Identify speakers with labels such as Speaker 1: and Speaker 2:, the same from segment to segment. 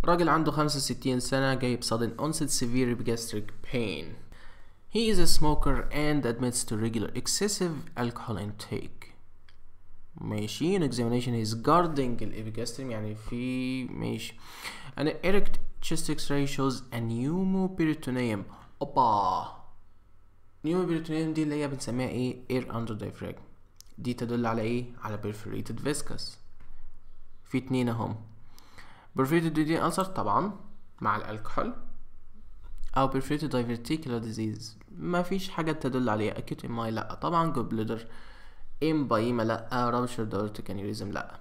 Speaker 1: راجل عنده 65 سنة جايب sudden onset severe gastric pain He is a smoker and admits to regular excessive alcohol intake ماشي an examination is guarding الابيجاستريم يعني في ماشي an erect chest x-ray shows a pneumoperitoneum اوبا pneumoperitoneum دي اللي هي بنسميها ايه air under diaphragm دي تدل على ايه على perforated viscous في اتنين اهم perforated duodenal ulcer طبعا مع الالكحول او perforated diverticular disease ما فيش حاجة تدل عليها acute MI لا طبعا gallbladder emphysema لا ruptured aortic aneurysm لا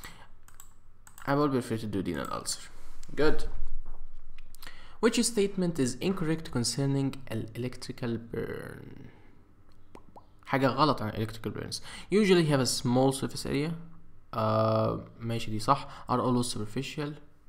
Speaker 1: about perforated duodenal ulcer good which statement is incorrect concerning electrical burn حاجة غلط عن electrical burns usually have a small surface area uh, ماشي دي صح are always superficial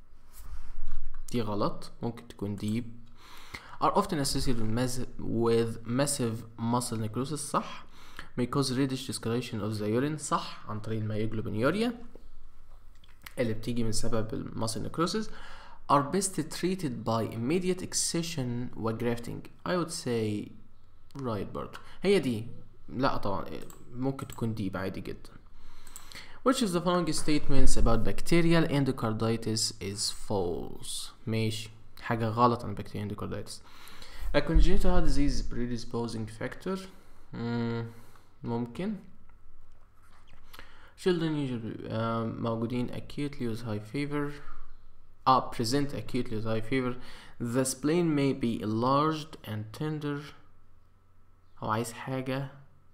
Speaker 1: دي غلط ممكن تكون deep are often associated with massive, with massive muscle necrosis صح may cause reddish discoloration of the urine صح عن طريق الميوجلوبينيوريا اللي بتيجي من سبب المسل necrosis are best treated by immediate excision و grafting I would say right برضو هي دي لا طبعا ممكن تكون دي عادي جدا Which of the following statements about bacterial endocarditis is false ماشي حاجة غلط عن bacterial endocarditis A congenital heart disease predisposing factor مم. ممكن Children usually uh, موجودين acutely with high fever uh, present acutely with high fever The spleen may be enlarged and tender هو عايز حاجة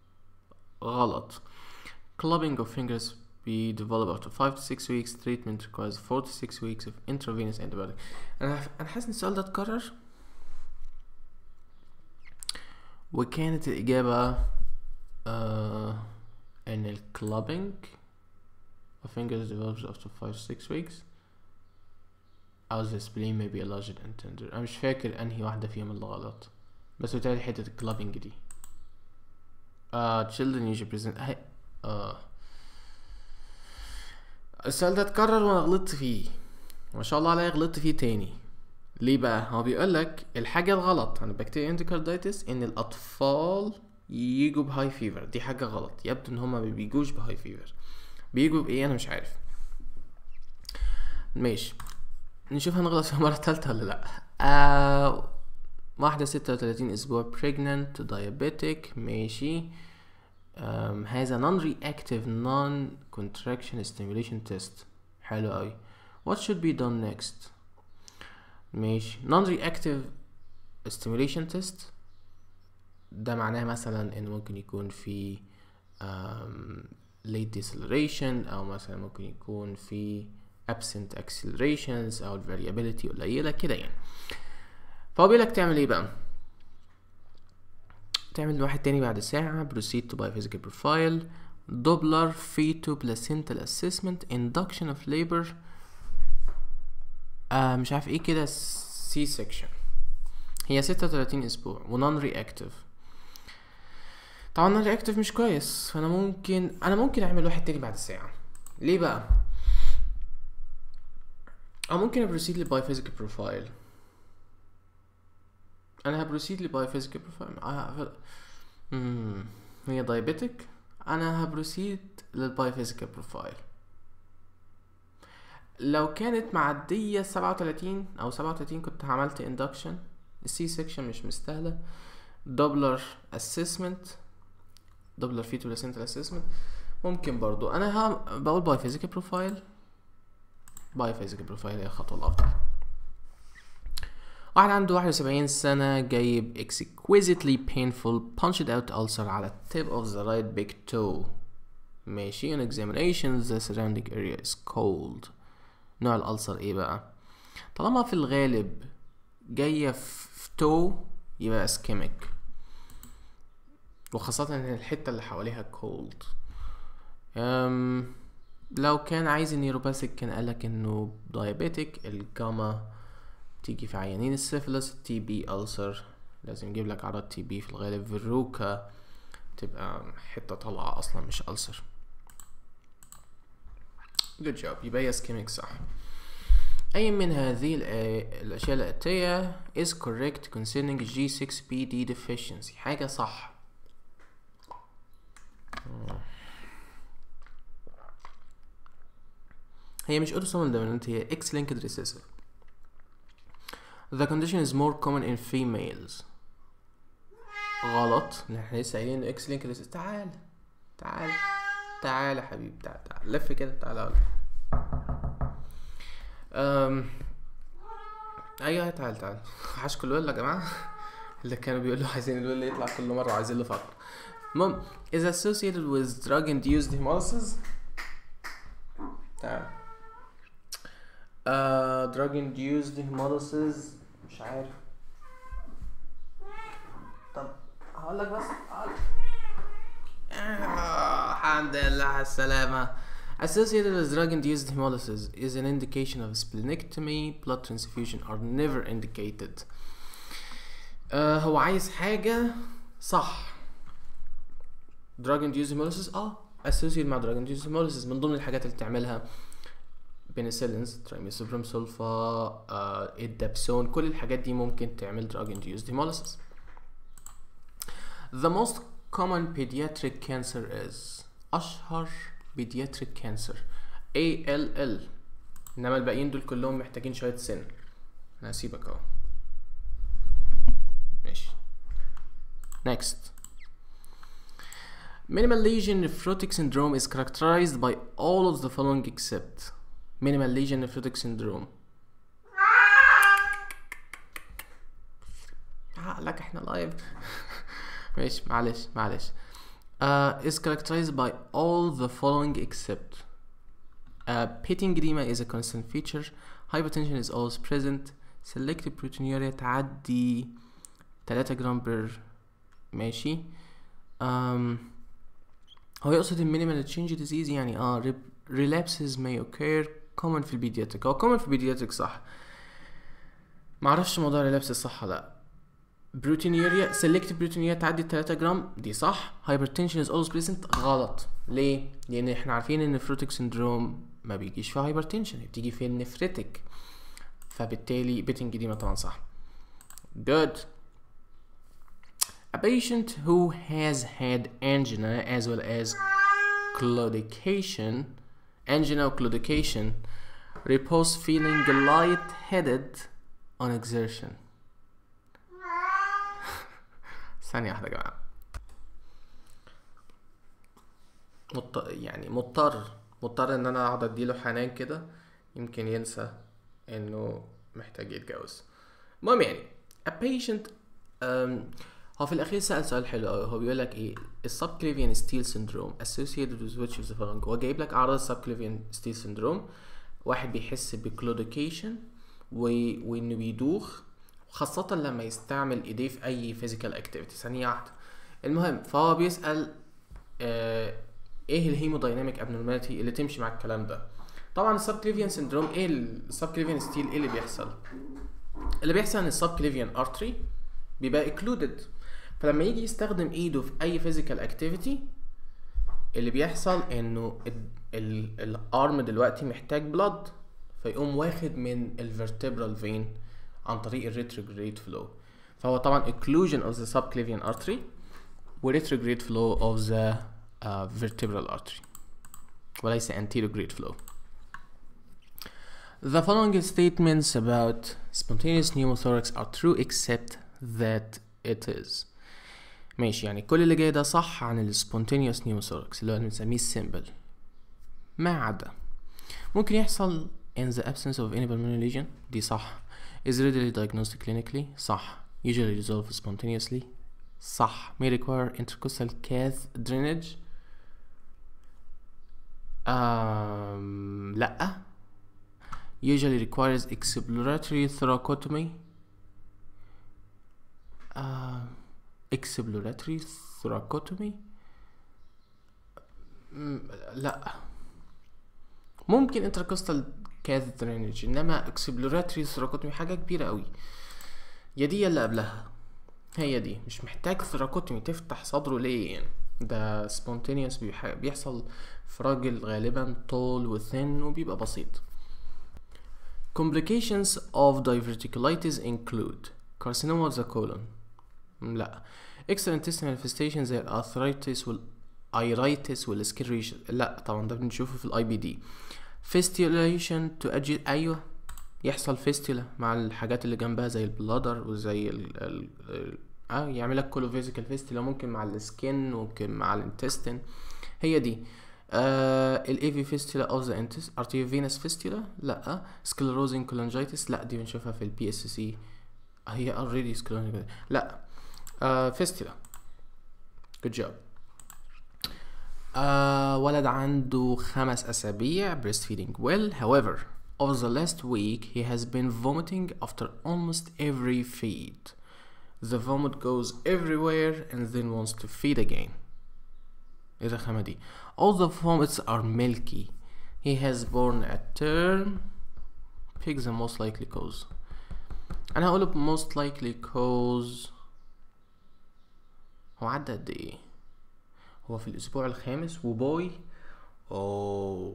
Speaker 1: غلط Clubbing of fingers be developed after 5 to 6 weeks treatment requires 4 to 6 weeks of intravenous antibiotic انا انا حاسس ان السؤال ده اتكرر وكانت الإجابة uh, ان ال clubbing of fingers develops after 5 to 6 weeks أو the spleen may be enlarged and tender أنا مش فاكر أنهي واحدة فيهم اللي غلط بس بتاعي حتة ال clubbing دي uh, children usually present هي uh, السؤال ده اتكرر وانا غلطت فيه ما شاء الله عليا غلطت فيه تاني ليه بقى هو بيقول لك الحاجه الغلط عن بكتيريا اندوكاردايتس ان الاطفال يجوا بهاي فيفر دي حاجه غلط يبدو ان هما ما بيجوش بهاي فيفر بيجوا بايه انا مش عارف ماشي نشوف هنغلط في المره الثالثه ولا لا آه واحده ستة وتلاتين اسبوع pregnant diabetic ماشي um, has a non-reactive non-contraction stimulation test حلو قوي what should be done next ماشي non-reactive stimulation test ده معناه مثلا ان ممكن يكون في um, late deceleration او مثلا ممكن يكون في absent accelerations او variability قليلة كده يعني فهو بيقولك تعمل ايه بقى تعمل واحد تاني بعد ساعة proceed to biophysical profile Doppler fetal placental assessment induction of labor آه مش عارف ايه كده سي section هي ستة وتلاتين اسبوع ونون رياكتيف طبعا نون رياكتيف مش كويس فانا ممكن انا ممكن اعمل واحد تاني بعد ساعة ليه بقى او ممكن ابروسيد للبايوفيزيكال بروفايل انا هبروسيد لبايوفيزيكال بروفايل امم هي دايابيتك انا هبروسيد للبايوفيزيكال بروفايل لو كانت معدية سبعة وتلاتين أو سبعة وتلاتين كنت عملت اندكشن السي سيكشن مش مستاهلة دوبلر اسسمنت دوبلر فيتو بلاسنتال اسسمنت ممكن برضو أنا ها بقول باي فيزيكال بروفايل باي فيزيكال بروفايل هي الخطوة الأفضل واحد عنده واحد وسبعين سنة جايب exquisitely painful punched out ulcer على tip of the right big toe ماشي on examination the surrounding area is cold نوع الألسر ايه بقى طالما في الغالب جاية في تو يبقى اسكيميك وخاصة ان الحتة اللي حواليها cold أم لو كان عايز النيوروباثيك كان قالك انه diabetic الجاما تيجي في عيانين السيفلس تي بي ألسر لازم يجيب لك عرض تي بي في الغالب فيروكا تبقى حتة طالعة أصلا مش ألسر good job يبقى هي اسكيميك صح أي من هذه الآ- الأشياء الآتية is correct concerning G6PD deficiency حاجة صح هي مش autosomal dominant هي X-linked recessive The condition is more common in females غلط لأن احنا لسه قايلين إن X-linked recessive تعال تعال تعال يا حبيبي تعال تعال لف كده تعال أقول أم... ايوه تعال تعال عاش كل ولا يا جماعه اللي كانوا بيقولوا عايزين الولا يطلع كل مره وعايزين له فقره المهم is associated with drug induced hemolysis تعال uh, drug induced hemolysis مش عارف طب هقول لك بس هقول آه، الحمد لله على السلامة Associated with drug-induced hemolysis is an indication of splenectomy. Blood transfusion are never indicated. آه هو عايز حاجة صح. Drug-induced hemolysis اه associated مع drug-induced hemolysis من ضمن الحاجات اللي تعملها بنسلينز تريميثوبرام سولفا آه الدابسون كل الحاجات دي ممكن تعمل drug-induced hemolysis. The most common pediatric cancer is أشهر pediatric cancer ALL إنما الباقيين دول كلهم محتاجين شوية سن أنا هسيبك أهو ماشي next minimal lesion nephrotic syndrome is characterized by all of the following except minimal lesion nephrotic syndrome لك احنا لايف ماشي معلش معلش uh, is characterized by all the following except uh, pitting edema is a constant feature hypertension is always present selective proteinuria تعدي 3 جرام بر ماشي um, هو يقصد المينيمال تشينج ديزيز يعني اه rep- relapses may occur common في البيدياتريك هو common في البيدياتريك صح معرفش موضوع relapses صح ولا لا بروتينيوريا سيلكتيف بروتينيوريا تعدي 3 جرام دي صح هايبرتنشن از اولويز بريزنت غلط ليه لان احنا عارفين ان النفروتيك سندروم ما بيجيش فيها هايبرتنشن بتيجي في النفريتك فبالتالي بيتنج دي طبعا صح good a patient who has had angina as well as claudication angina or claudication reports feeling light-headed on exertion ثانية واحدة يا جماعة مضط... يعني مضطر مضطر ان انا اقعد اديله حنان كده يمكن ينسى انه محتاج يتجوز المهم يعني a patient um, هو في الاخير سأل سؤال حلو قوي هو بيقول لك ايه السبكليفيان ستيل سيندروم associated with which of the following هو جايب لك اعراض السبكليفيان ستيل سيندروم واحد بيحس بكلوديكيشن و... وانه بيدوخ خاصة لما يستعمل ايديه في اي physical activity ثانية واحدة المهم فهو بيسأل آه ايه الهيمودايناميك abnormality اللي تمشي مع الكلام ده طبعا السبكليفيان سيندروم ايه السبكليفيان ستيل ايه اللي بيحصل اللي بيحصل ان السبكليفيان ارتري بيبقى اكلودد فلما يجي يستخدم ايده في اي physical activity اللي بيحصل انه الارم دلوقتي محتاج بلاد فيقوم واخد من الفرتبرال فين عن طريق الريتروجريد فلو فهو طبعا occlusion of the subclavian artery و retrograde flow of the uh, vertebral artery وليس anterograde flow The following statements about spontaneous pneumothorax are true except that it is ماشي يعني كل اللي جاي ده صح عن ال spontaneous pneumothorax اللي هو بنسميه السيمبل ما عدا ممكن يحصل in the absence of any pulmonary lesion دي صح is readily diagnosed clinically صح usually resolve spontaneously صح may require intercostal cath drainage um, لأ usually requires exploratory thoracotomy uh, exploratory thoracotomy م- لا ممكن intercostal cath drainage انما exploratory thoracotomy حاجة كبيرة قوي يا دي يا اللي قبلها هي دي مش محتاج ثراكوتومي تفتح صدره ليه يعني ده spontaneous بيح- بيحصل في راجل غالبا طول وثن وبيبقى بسيط complications of diverticulitis include carcinoma of the colon لا extra intestinal manifestations زي الارثرايتس والايرايتس والسكريشن لا طبعا ده بنشوفه في الاي بي دي فيستيوليشن تؤجل ايوه يحصل فيستيولا مع الحاجات اللي جنبها زي البلادر وزي ال ال ال اه يعمل لك كولوفيزيكال فيستيولا ممكن مع السكين ممكن مع الانتستين هي دي آه الايفي فيستيولا اوف ذا انتست ارتيوفينس فيستيولا لا سكلروزين كولانجيتس لا دي بنشوفها في البي اس سي هي اوريدي سكلروزين لا آه فيستيولا جود جوب آه ولد عنده خمس أسابيع breastfeeding well however over the last week he has been vomiting after almost every feed the vomit goes everywhere and then wants to feed again ايه الرخامة دي all the vomits are milky he has born at term pick the most likely cause انا هقول most likely cause هو عدى قد ايه هو في الاسبوع الخامس وبوي اوه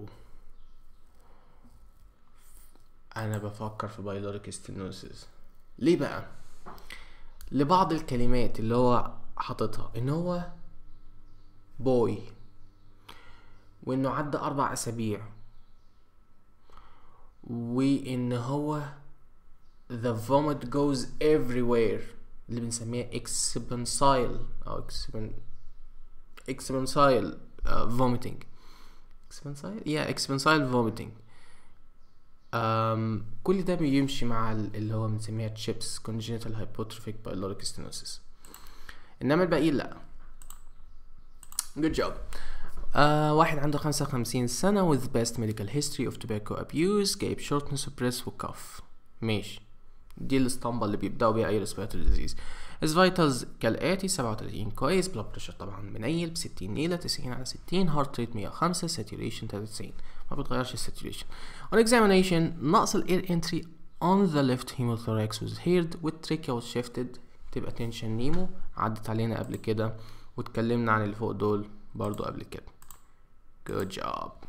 Speaker 1: انا بفكر في بايلوريك ستينوسيس ليه بقى لبعض الكلمات اللي هو حاططها ان هو بوي وانه عدى اربع اسابيع وان هو the vomit goes everywhere اللي بنسميها expansile او expan expansile uh, vomiting expansile yeah expansile vomiting um, كل ده بيمشي مع ال- اللي هو بنسميها chips congenital hypertrophic pyloric stenosis انما الباقيين لا good job آه واحد عنده خمسة وخمسين سنة with best medical history of tobacco abuse جايب shortness of breath وكف ماشي دي الاسطمبة اللي بيبدأوا بيها أي respiratory disease his vitals كالآتي سبعة وتلاتين كويس blood pressure طبعا منيل بستين نيلة تسعين على ستين heart rate مية وخمسة saturation تلاتة وتسعين ما بتغيرش الساتوريشن on examination نقص ال air entry on the left hemothorax was heard والتريكيا was shifted تبقى tension نيمو عدت علينا قبل كده واتكلمنا عن اللي فوق دول برضو قبل كده good job